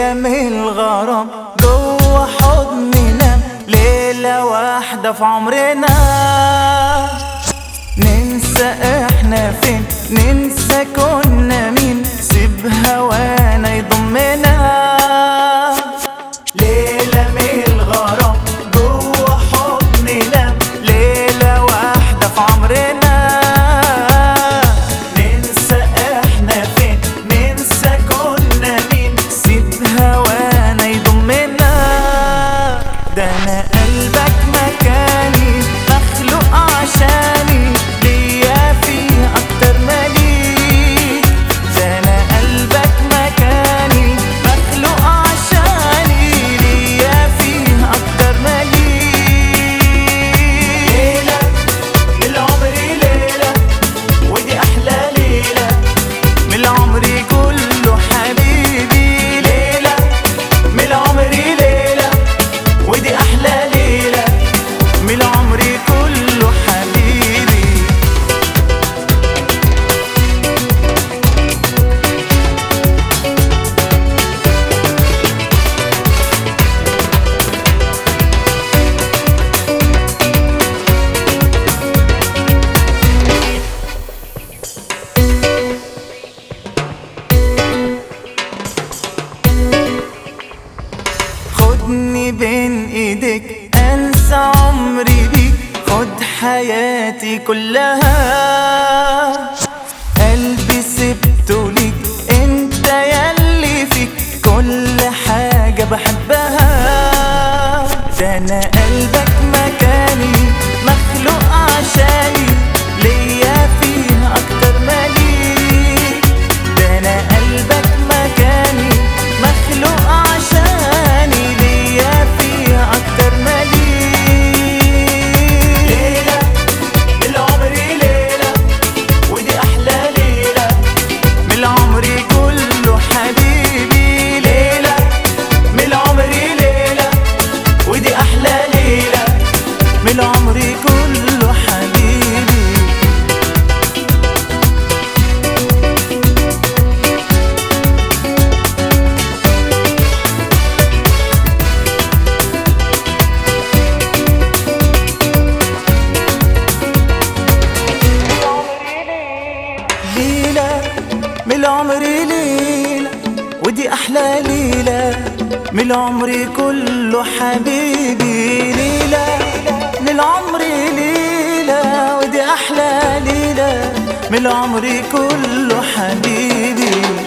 ليلة من الغرام جوه حضننا ليلة واحدة في عمرنا ننسى احنا فين ننسى كنا مين سيب هوانا يضمنا ليلة من الغرام جوه حضننا ليلة واحدة في عمرنا ننسى احنا فين ننسى كنا مين سيب هوانا يضمنا ده انا قلبك مكاني مخلوق عشاني ليا فيه اكتر مليك ده انا قلبك مكاني مخلوق عشاني ليا فيه اكتر مليك ليلة من عمري ليلة ودي احلى ليلة من عمري كله حبيبي ليلة من عمري ليلة ودي احلى ليلة من عمري كله حبيبي خدني بين ايديك انسى عمري بيك خد حياتي كلها قلبي سبته ليك انت ياللي فيك كل حاجة بحبها ده انا قلبك مكاني مخلوق عشاني ليا فيه اكتر مليك ده انا قلبك مكاني مخلوق عشاني ليا فيه اكتر مليك ليلة من عمري ليلة ودي احلى ليلة من عمري كله حبيبي ليلة من عمري ليلة ودي احلى ليلة من عمري كله حبيبي ليلة من عمري ليلة ودي أحلى ليلة من عمري كله حبيبي ليلة من عمري ليلة ودي أحلى ليلة من عمري كله حبيبي